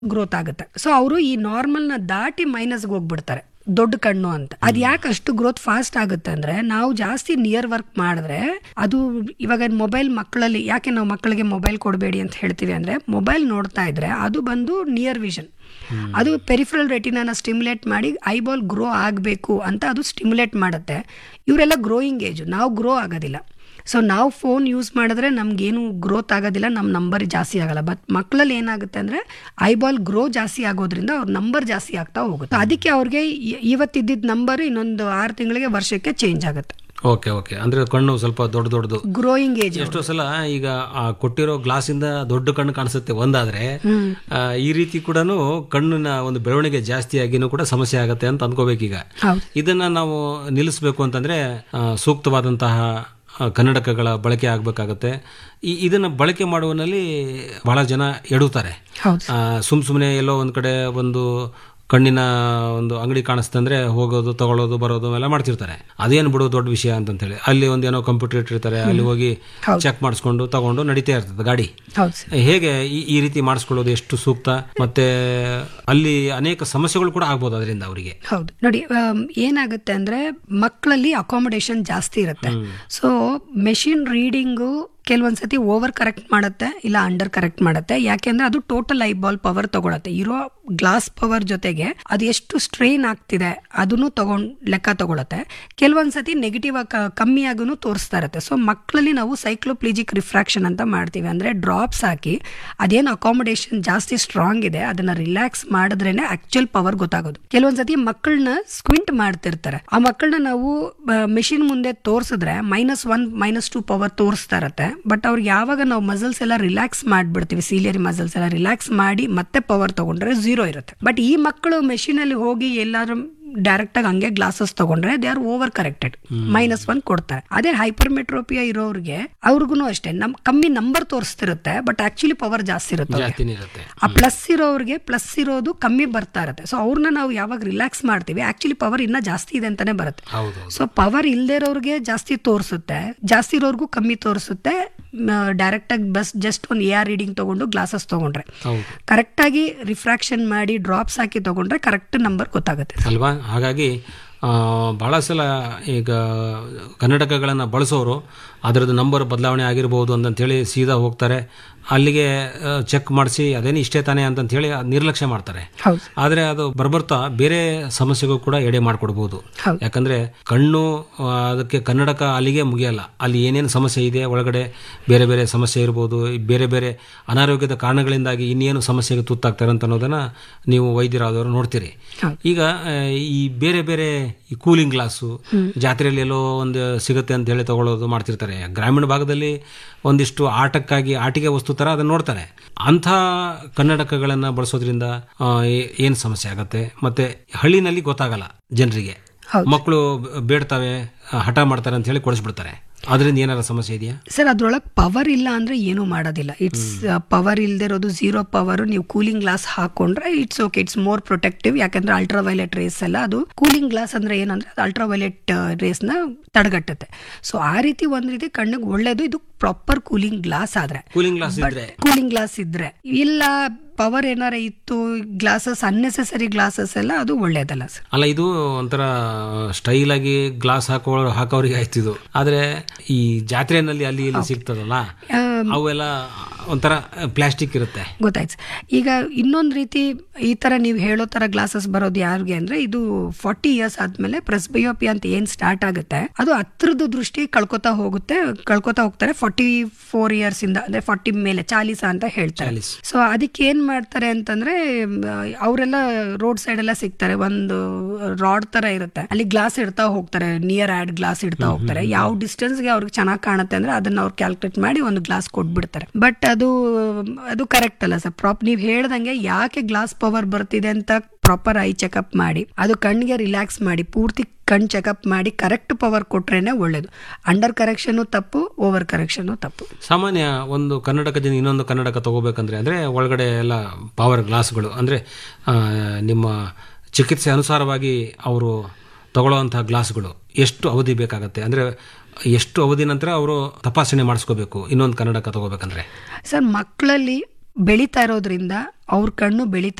Growth ಆಗುತ್ತೆ so ಅವರು ಈ ನಾರ್ಮಲ್ನ ದಾಟಿ ಮೈನಸ್ಗೆ ಹೋಗ್ಬಿಡ್ತಾರೆ ದೊಡ್ಡ ಕಣ್ಣು ಅಂತ ಅದ್ ಯಾಕೆ ಅಷ್ಟು ಗ್ರೋತ್ ಫಾಸ್ಟ್ ಆಗುತ್ತೆ ಅಂದ್ರೆ ನಾವು ಜಾಸ್ತಿ ನಿಯರ್ ವರ್ಕ್ ಮಾಡಿದ್ರೆ ಅದು ಇವಾಗ ಮೊಬೈಲ್ ಮಕ್ಕಳಲ್ಲಿ ಯಾಕೆ ನಾವು ಮಕ್ಕಳಿಗೆ ಮೊಬೈಲ್ ಕೊಡಬೇಡಿ ಅಂತ ಹೇಳ್ತೀವಿ ಅಂದ್ರೆ ಮೊಬೈಲ್ ನೋಡ್ತಾ ಇದ್ರೆ ಅದು ಬಂದು ನಿಯರ್ ವಿಷನ್ ಅದು ಪೆರಿಫರಲ್ ರೆಟಿನಾನ ಸ್ಟಿಮ್ಯುಲೇಟ್ ಮಾಡಿ ಐಬಾಲ್ ಗ್ರೋ ಆಗಬೇಕು ಅಂತ ಅದು ಸ್ಟಿಮ್ಯುಲೇಟ್ ಮಾಡುತ್ತೆ ಇವರೆಲ್ಲ ಗ್ರೋಯಿಂಗ್ ಏಜ್ ನಾವು ಗ್ರೋ ಆಗೋದಿಲ್ಲ ಸೊ ನಾವು ಫೋನ್ ಯೂಸ್ ಮಾಡಿದ್ರೆ ನಮ್ಗೇನು ಗ್ರೋತ್ ಆಗೋದಿಲ್ಲ ನಮ್ಮ ನಂಬರ್ ಜಾಸ್ತಿ ಆಗಲ್ಲ ಬಟ್ ಮಕ್ಕಳಲ್ಲಿ ಏನಾಗುತ್ತೆ ಅಂದರೆ ಐಬಾಲ್ ಗ್ರೋ ಜಾಸ್ತಿ ಆಗೋದ್ರಿಂದ ಅವ್ರ ನಂಬರ್ ಜಾಸ್ತಿ ಆಗ್ತಾ ಹೋಗುತ್ತೆ ಅದಕ್ಕೆ ಅವ್ರಿಗೆ ಇ- ಇವತ್ತಿದ್ದಿದ್ದ ನಂಬರ್ ಇನ್ನೊಂದು ಆರು ತಿಂಗಳಿಗೆ ವರ್ಷಕ್ಕೆ ಚೇಂಜ್ ಆಗುತ್ತೆ ಓಕೆ ಓಕೆ ಅಂದ್ರೆ ಕಣ್ಣು ಸ್ವಲ್ಪ ದೊಡ್ಡ ದೊಡ್ಡದು ಗ್ರೋಯಿಂಗ್ ಏಜ್ ಎಷ್ಟೋ ಸಲ ಈಗ ಆ ಕೊಟ್ಟಿರೋ ಗ್ಲಾಸ್ ಇಂದ ದೊಡ್ಡ ಕಣ್ಣು ಕಾಣಿಸುತ್ತೆ ಒಂದಾದ್ರೆ ಆ, ಈ ರೀತಿ ಕೂಡ ಕಣ್ಣಿನ ಒಂದು ಬೆಳವಣಿಗೆ ಜಾಸ್ತಿ ಆಗಿನೂ ಕೂಡ ಸಮಸ್ಯೆ ಆಗತ್ತೆ ಅಂತ ಅಂದ್ಕೋಬೇಕೀಗ ಹೌದು ಇದನ್ನ ನಾವು ನಿಲ್ಲಿಸಬೇಕು ಅಂತಂದ್ರೆ ಆ, ಸೂಕ್ತವಾದಂತಹ ಆ, ಕನ್ನಡಕಗಳ ಬಳಕೆ ಆಗಬೇಕಾಗತ್ತೆ ಈ ಇದನ್ನ ಬಳಕೆ ಮಾಡುವಲ್ಲಿ ಬಹಳ ಜನ ಎಡುತ್ತಾರೆ ಹೌದು ಆ, ಸುಮ್ ಸುಮ್ಮನೆ ಎಲ್ಲೋ ಒಂದ್ ಕಡೆ ಒಂದು ಕಣ್ಣಿನ ಒಂದು ಅಂಗಡಿ ಕಾಣಿಸ್ತಂದ್ರೆ ಹೋಗೋದು ತಗೊಳ್ಳೋದು ಬರೋದು ಎಲ್ಲ ಮಾಡ್ತಿರ್ತಾರೆ ಅದೇನು ಬಿಡು ದೊಡ್ಡ ವಿಷಯ ಅಂತಂತೇಳಿ ಅಲ್ಲಿ ಒಂದೇನೋ ಕಂಪ್ಯೂಟರ್ ಇಟ್ಟಿರ್ತಾರೆ ಅಲ್ಲಿ ಹೋಗಿ ಚೆಕ್ ಮಾಡಿಸ್ಕೊಂಡು ತಗೊಂಡು ನಡೀತಾ ಇರ್ತದೆ ಗಾಡಿ ಹೌದು ಸರ್ ಹೇಗೆ ಈ- ಈ ರೀತಿ ಮಾಡಿಸ್ಕೊಳ್ಳೋದು ಎಷ್ಟು ಸೂಕ್ತ ಮತ್ತೆ ಅಲ್ಲಿ ಅನೇಕ ಸಮಸ್ಯೆಗಳು ಕೂಡ ಆಗ್ಬೋದು ಅದರಿಂದ ಅವರಿಗೆ ಹೌದು ನೋಡಿ ಆಮ್, ಏನಾಗುತ್ತೆ ಅಂದ್ರೆ ಮಕ್ಕಳಲ್ಲಿ ಅಕಾಮಿಡೇಷನ್ ಜಾಸ್ತಿ ಇರುತ್ತೆ ಸೊ ಮೆಷಿನ್ ರೀಡಿಂಗು ಕೆಲವೊಂದ್ಸತಿ ಓವರ್ ಕರೆಕ್ಟ್ ಮಾಡುತ್ತೆ ಇಲ್ಲ ಅಂಡರ್ ಕರೆಕ್ಟ್ ಮಾಡುತ್ತೆ ಯಾಕೆಂದ್ರೆ ಅದು ಟೋಟಲ್ ಐಬಾಲ್ ಪವರ್ ತಗೊಳತ್ತೆ ಇರೋ ಗ್ಲಾಸ್ ಪವರ್ ಜೊತೆಗೆ ಅದು ಎಷ್ಟು ಸ್ಟ್ರೈನ್ ಆಗ್ತಿದೆ ಅದನ್ನು ತಗೊಂಡ್ ಲೆಕ್ಕ ತಗೊಳತ್ತೆ ಕೆಲವೊಂದ್ಸತಿ ನೆಗೆಟಿವ್ ಕಮ್ಮಿ ಆಗೂ ತೋರಿಸ್ತಾ ಇರುತ್ತೆ ಸೊ ಮಕ್ಕಳಲ್ಲಿ ನಾವು ಸೈಕ್ಲೋಪ್ಲಿಜಿಕ್ ರಿಫ್ರಾಕ್ಷನ್ ಅಂತ ಮಾಡ್ತೀವಿ ಅಂದ್ರೆ ಡ್ರಾಪ್ಸ್ ಹಾಕಿ ಅದೇನು ಅಕಾಮಿಡೇಷನ್ ಜಾಸ್ತಿ ಸ್ಟ್ರಾಂಗ್ ಇದೆ ಅದನ್ನ ರಿಲ್ಯಾಕ್ಸ್ ಮಾಡಿದ್ರೇನೆ ಆಕ್ಚುಯಲ್ ಪವರ್ ಗೊತ್ತಾಗೋದು ಕೆಲವೊಂದ್ಸತಿ ಮಕ್ಕಳನ್ನ ಸ್ಕ್ವಿಂಟ್ ಮಾಡ್ತಿರ್ತಾರೆ ಆ ಮಕ್ಕಳನ್ನ ನಾವು ಮೆಷಿನ್ ಮುಂದೆ ತೋರಿಸಿದ್ರೆ minus one minus two power ತೋರಿಸ್ತಾ ಇರತ್ತೆ ಬಟ್ ಅವ್ರಿಗೆ ಯಾವಾಗ ನಾವು ಮಸಲ್ಸ್ ಎಲ್ಲ ರಿಲ್ಯಾಕ್ಸ್ ಮಾಡ್ಬಿಡ್ತೀವಿ ಸೀಲಿಯರಿ ಮಸಲ್ಸ್ ಎಲ್ಲ ರಿಲ್ಯಾಕ್ಸ್ ಮಾಡಿ ಮತ್ತೆ ಪವರ್ ತಗೊಂಡ್ರೆ ಝೀರೋ ಇರುತ್ತೆ ಬಟ್ ಈ ಮಕ್ಕಳು ಮೆಷಿನ್ ಅಲ್ಲಿ ಹೋಗಿ ಎಲ್ಲಾದ್ರೂ ಡೈರೆಕ್ಟ್ ಆಗಿ ಹಂಗೆ ಗ್ಲಾಸಸ್ ತಗೊಂಡ್ರೆ they are over corrected minus one ಕೊಡ್ತಾರೆ ಅದೇ ಹೈಪರ್ಮೆಟ್ರೋಪಿಯಾ ಇರೋರಿಗೆ ಅವ್ರಿಗೂ ಅಷ್ಟೇ ನಮ್ ಕಮ್ಮಿ ನಂಬರ್ ತೋರಿಸ್ತಿರುತ್ತೆ ಬಟ್ ಆಕ್ಚುಲಿ ಪವರ್ ಜಾಸ್ತಿ ಇರುತ್ತೆ ಅವ್ರಿಗೆ. ಜಾಸ್ತಿನೇ ಇರುತ್ತೆ ಆ ಪ್ಲಸ್ ಇರೋರಿಗೆ ಪ್ಲಸ್ ಇರೋದು ಕಮ್ಮಿ ಬರ್ತಾ ಇರುತ್ತೆ ಸೊ ಅವ್ರನ್ನ ನಾವು ಯಾವಾಗ ರಿಲ್ಯಾಕ್ಸ್ ಮಾಡ್ತೀವಿ ಆಕ್ಚುಲಿ ಪವರ್ ಇನ್ನ ಜಾಸ್ತಿ ಇದೆ ಅಂತಾನೆ ಬರುತ್ತೆ ಹೌದು ಸೊ ಪವರ್ ಇಲ್ದೇ ಇರೋರಿಗೆ ಜಾಸ್ತಿ ತೋರಿಸುತ್ತೆ ಜಾಸ್ತಿ ಇರೋರ್ಗೂ ಕಮ್ಮಿ ತೋರಿಸುತ್ತೆ ಡೈರೆಕ್ಟ್ ಆಗಿ ಬಸ್ ಜಸ್ಟ್ ಒಂದು ಎ ಆರ್ ರೀಡಿಂಗ್ ತಗೊಂಡು ಗ್ಲಾಸಸ್ ತಗೊಂಡ್ರೆ ಹೌದು ಕರೆಕ್ಟ್ ಆಗಿ ರಿಫ್ರಾಕ್ಷನ್ ಮಾಡಿ ಡ್ರಾಪ್ಸ್ ಹಾಕಿ ತಗೊಂಡ್ರೆ ಕರೆಕ್ಟ್ ನಂಬರ್ ಗೊತ್ತಾಗುತ್ತೆ ಅಲ್ವಾ ಹಾಗಾಗಿ ಆ, ಬಹಳ ಸಲ ಈಗ ಕನ್ನಡಕಗಳನ್ನು ಬಳಸೋರು ಅದರದ್ದು ನಂಬರ್ ಬದಲಾವಣೆ ಆಗಿರ್ಬೋದು ಅಂತಂತೇಳಿ ಸೀದಾ ಹೋಗ್ತಾರೆ ಅಲ್ಲಿಗೆ ಚೆಕ್ ಮಾಡಿಸಿ ಅದೇನು ಇಷ್ಟೇ ತಾನೇ ಅಂತಂತೇಳಿ ಅದ್ ನಿರ್ಲಕ್ಷ್ಯ ಮಾಡ್ತಾರೆ ಹೌದು ಆದರೆ ಅದು ಬರ್ಬರ್ತಾ ಬೇರೆ ಸಮಸ್ಯೆಗೂ ಕೂಡ ಎಡೆ ಮಾಡಿಕೊಡ್ಬೋದು ಹೌದು. ಯಾಕಂದ್ರೆ ಕಣ್ಣು ಆ, ಅದಕ್ಕೆ ಕನ್ನಡಕ ಅಲ್ಲಿಗೆ ಮುಗಿಯಲ್ಲ ಅಲ್ಲಿ ಏನೇನು ಸಮಸ್ಯೆ ಇದೆ ಒಳಗಡೆ ಬೇರೆ ಬೇರೆ ಸಮಸ್ಯೆ ಇರ್ಬೋದು ಬೇರೆ ಬೇರೆ ಅನಾರೋಗ್ಯದ ಕಾರಣಗಳಿಂದಾಗಿ ಇನ್ನೇನು ಸಮಸ್ಯೆಗೆ ತುತ್ತಾಗ್ತಾರೆ ಅಂತ ಅನ್ನೋದನ್ನ ನೀವು ವೈದ್ಯರಾದವರು ನೋಡ್ತೀರಿ ಹೌದು. ಈಗ ಆ, ಈ ಬೇರೆ ಬೇರೆ ಈ ಕೂಲಿಂಗ್ ಗ್ಲಾಸು ಜಾತ್ರೆಯಲ್ಲಿ ಎಲ್ಲೋ ಒಂದು ಸಿಗುತ್ತೆ ಅಂತ ಹೇಳಿ ತಗೊಳ್ಳೋದು ಮಾಡ್ತಿರ್ತಾರೆ ಗ್ರಾಮೀಣ ಭಾಗದಲ್ಲಿ ಒಂದಿಷ್ಟು ಆಟಕ್ಕಾಗಿ ಆಟಿಕೆ ವಸ್ತು ತರ ಅದನ್ನ ನೋಡ್ತಾರೆ ಅಂಥ ಕನ್ನಡಕಗಳನ್ನ ಬಳಸೋದ್ರಿಂದ ಆ, ಏ- ಏನ್ ಸಮಸ್ಯೆ ಆಗತ್ತೆ ಮತ್ತೆ ಹಳ್ಳಿನಲ್ಲಿ ಗೊತ್ತಾಗಲ್ಲ ಜನರಿಗೆ ಹೌದು. ಮಕ್ಕಳು ಬೇಡ್ತವೆ ಆ, ಹಠ ಮಾಡ್ತಾರೆ ಅಂತ ಹೇಳಿ ಕೊಡಿಸ್ಬಿಡ್ತಾರೆ ಅದರಿಂದ ಏನಾರ ಸಮಸ್ಯೆ ಇದೆಯಾ ಸರ್ ಅದ್ರೊಳಗೆ ಪವರ್ ಇಲ್ಲ ಅಂದ್ರೆ ಏನೂ ಮಾಡೋದಿಲ್ಲ ಇಟ್ಸ್ ಪವರ್ ಇಲ್ಲದೆ ಇರೋದು ಝೀರೋ ಪವರ್ ನೀವು ಕೂಲಿಂಗ್ ಗ್ಲಾಸ್ ಹಾಕೊಂಡ್ರೆ it's okay it's more protective ಯಾಕಂದ್ರೆ ಅಲ್ಟ್ರಾ ವೈಲೆಟ್ ರೇಸ್ ಎಲ್ಲ ಅದು ಕೂಲಿಂಗ್ ಗ್ಲಾಸ್ ಅಂದ್ರೆ ಏನಂದ್ರೆ ಅದು ಅಲ್ಟ್ರಾ ವೈಲೆಟ್ ರೇಸ್ ನ ತಡೆಗಟ್ಟುತ್ತೆ ಸೊ ಆ ರೀತಿ ಒಂದ್ ರೀತಿ ಕಣ್ಣಿಗೆ ಒಳ್ಳೇದು ಇದು ಪ್ರಾಪರ್ ಕೂಲಿಂಗ್ ಗ್ಲಾಸ್ ಆದ್ರೆ ಕೂಲಿಂಗ್ ಗ್ಲಾಸ್ ಇದ್ರೆ ಕೂಲಿಂಗ್ ಗ್ಲಾಸ್ ಇದ್ರೆ ಇಲ್ಲ ಪವರ್ ಏನಾರ ಇತ್ತು ಗ್ಲಾಸಸ್ ಅನ್ನೆಸೆಸರಿ ಗ್ಲಾಸಸ್ ಎಲ್ಲ ಅದು ಒಳ್ಳೇದಲ್ಲ ಸರ್ ಅಲ್ಲ ಇದು ಒಂಥರ ಸ್ಟೈಲ್ ಆಗಿ ಗ್ಲಾಸ್ ಹಾಕೋ ಹಾಕೋರಿಗೆ ಆಯ್ತು ಇದು ಆದ್ರೆ ಈ ಜಾತ್ರೆನಲ್ಲಿ ಅಲ್ಲಿ ಇಲ್ಲಿ ಸಿಗ್ತದಲ್ಲ ಅವೆಲ್ಲ ಒಂಥರ ಪ್ಲಾಸ್ಟಿಕ್ ಇರುತ್ತೆ ಗೊತ್ತಾಯ್ತು sir. ಈಗ ಇನ್ನೊಂದು ರೀತಿ ಈ ತರ ನೀವು ಹೇಳೋ ತರ ಗ್ಲಾಸಸ್ ಬರೋದು ಯಾರಿಗೆ ಅಂದ್ರೆ ಇದು ಫಾರ್ಟಿ ಇಯರ್ಸ್ ಆದ್ಮೇಲೆ ಪ್ರೆಸ್ಬಯೋಪಿ ಅಂತ ಏನ್ ಸ್ಟಾರ್ಟ್ ಆಗುತ್ತೆ ಅದು ಹತ್ರದ ದೃಷ್ಟಿ ಕಳ್ಕೊತಾ ಹೋಗುತ್ತೆ ಕಳ್ಕೊತಾ ಹೋಗ್ತಾರೆ ಫಾರ್ಟಿ ಫೋರ್ ಇಯರ್ಸ್ ಇಂದ ಅಂದ್ರೆ ಫಾರ್ಟಿ ಮೇಲೆ ಚಾಲೀಸ ಅಂತ ಹೇಳ್ತಾರೆ ಚಾಲೀಸ್. ಸೊ ಅದಕ್ಕೆ ಏನ್ ಮಾಡ್ತಾರೆ ಅಂತಂದ್ರೆ ಅವರೆಲ್ಲ ರೋಡ್ ಸೈಡ್ ಎಲ್ಲ ಸಿಗ್ತಾರೆ ಒಂದು ರಾಡ್ ತರ ಇರುತ್ತೆ ಅಲ್ಲಿ ಗ್ಲಾಸ್ ಇಡ್ತಾ ಹೋಗ್ತಾರೆ ನಿಯರ್ ಆಡ್ ಗ್ಲಾಸ್ ಇಡ್ತಾ ಹೋಗ್ತಾರೆ ಯಾವ ಡಿಸ್ಟೆನ್ಸ್ಗೆ ಅವ್ರಿಗೆ ಚೆನ್ನಾಗಿ ಕಾಣುತ್ತೆ ಅಂದ್ರೆ ಅದನ್ನ ಅವ್ರು ಕ್ಯಾಲ್ಕುಲೇಟ್ ಮಾಡಿ ಒಂದು ಗ್ಲಾಸ್ ಕೊಟ್ಬಿಡ್ತಾರೆ ಬಟ್ ಅದು ಅದು ಕರೆಕ್ಟ್ ಅಲ್ಲ ಸರ್ ಪ್ರಾಪ್ ನೀವು ಹೇಳ್ದಂಗೆ ಯಾಕೆ ಗ್ಲಾಸ್ ಪವರ್ ಬರ್ತಿದೆ ಅಂತ ಪ್ರಾಪರ್ ಐ ಚೆಕಪ್ ಮಾಡಿ ಅದು ಕಣ್ಣಿಗೆ ರಿಲ್ಯಾಕ್ಸ್ ಮಾಡಿ ಪೂರ್ತಿ ಕಣ್ ಚೆಕಪ್ ಮಾಡಿ ಕರೆಕ್ಟ್ ಪವರ್ ಕೊಟ್ರೇನೆ ಒಳ್ಳೇದು ಅಂಡರ್ ಕರೆಕ್ಷನ್ ತಪ್ಪು ಓವರ್ ಕರೆಕ್ಷನ್ ತಪ್ಪು ಸಾಮಾನ್ಯ ಒಂದು ಕನ್ನಡಕದಿಂದ ಇನ್ನೊಂದು ಕನ್ನಡಕ ತಗೋಬೇಕಂದ್ರೆ ಅಂದ್ರೆ ಒಳಗಡೆ ಎಲ್ಲ ಪವರ್ ಗ್ಲಾಸ್ಗಳು ಅಂದ್ರೆ ಆ, ನಿಮ್ಮ ಚಿಕಿತ್ಸೆ ಅನುಸಾರವಾಗಿ ಅವರು ತಗೊಳ್ಳುವಂತಹ ಗ್ಲಾಸ್ಗಳು ಎಷ್ಟು ಅವಧಿ ಬೇಕಾಗತ್ತೆ ಅಂದ್ರೆ ಎಷ್ಟು ಅವಧಿ ನಂತರ ಅವರು ತಪಾಸಣೆ ಮಾಡಿಸ್ಕೋಬೇಕು ಇನ್ನೊಂದು ಕನ್ನಡಕ ತಗೋಬೇಕಂದ್ರೆ ಸರ್ ಮಕ್ಕಳಲ್ಲಿ ಬೆಳೀತಾ ಇರೋದ್ರಿಂದ ಅವ್ರ ಕಣ್ಣು ಬೆಳೀತಾ